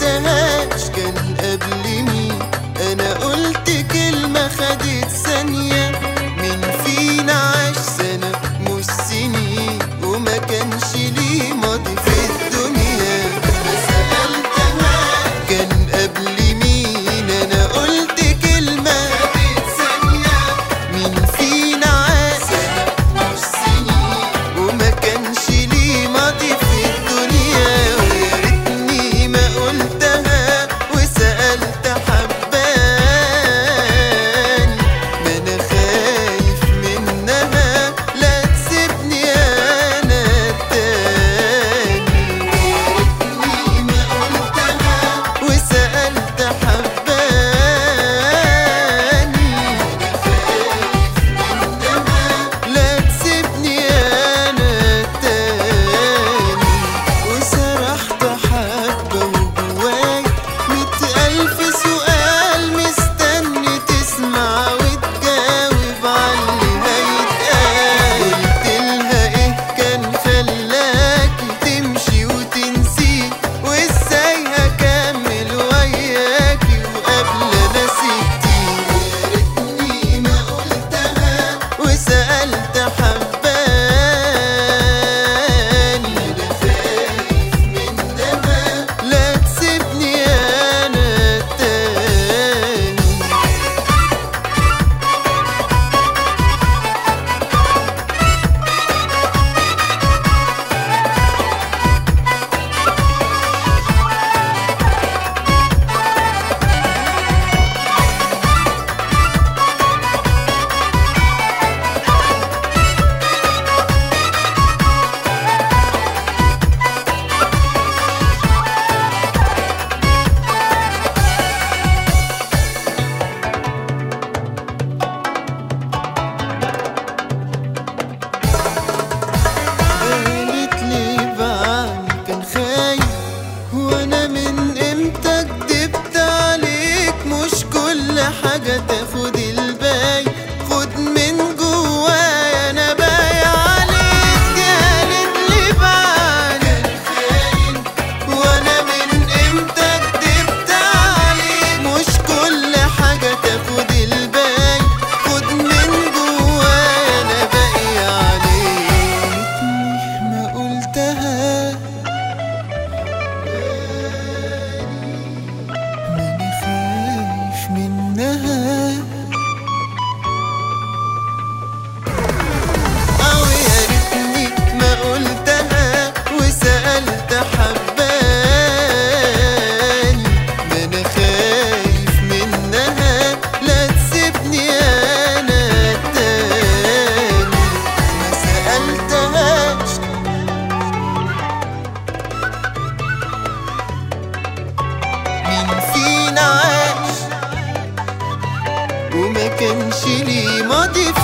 قلتهاش كان قبل مين انا قلت كلمة خدت ثانية مين فينا عاش سنة مش سنين وما كانش ليه ماضي في الدنيا سألتها كان قبل مين انا قلت كلمة خدت ثانية مين فينا عاش سنة مش سنين وما كانش ليه ماضي في الدنيا ويا ريتني ما قلتها وسألت حباني ما انا خايف منها لا تسيبني انا التاني ويا ريتني ما قلتها وسألت حباني لا تسيبني انا التاني وسرحت حبة وجواي مية ألف سؤال مستني تسمع وتجاوب عاللي هيتقال قلتلها ايه كان خلاكي تمشي وتنسي وازاي هكمل وياكي وقبل ما سبتي يا ريتني ما قلتها وسألت حباني انا خايف منها لا تسيبني انا التاني قالت لي بعاني كان خايف وانا من امتى كدبت عليك مش كل حاجة تاخد الباي خد من جوايا انا بايع عليك قالت لي بعاني كان خايف وانا من امتى كدبت عليك مش كل حاجة تاخد الباي خد من جوايا انا باقي عليك ما قلتها ما انا خايف منها أو يا ريتني ما قلتها وسألت حباني ما أنا خايف منها لا تسيبني أنا التاني ما سألتهاش مين فينا عاش وما كانش ليه ماضي في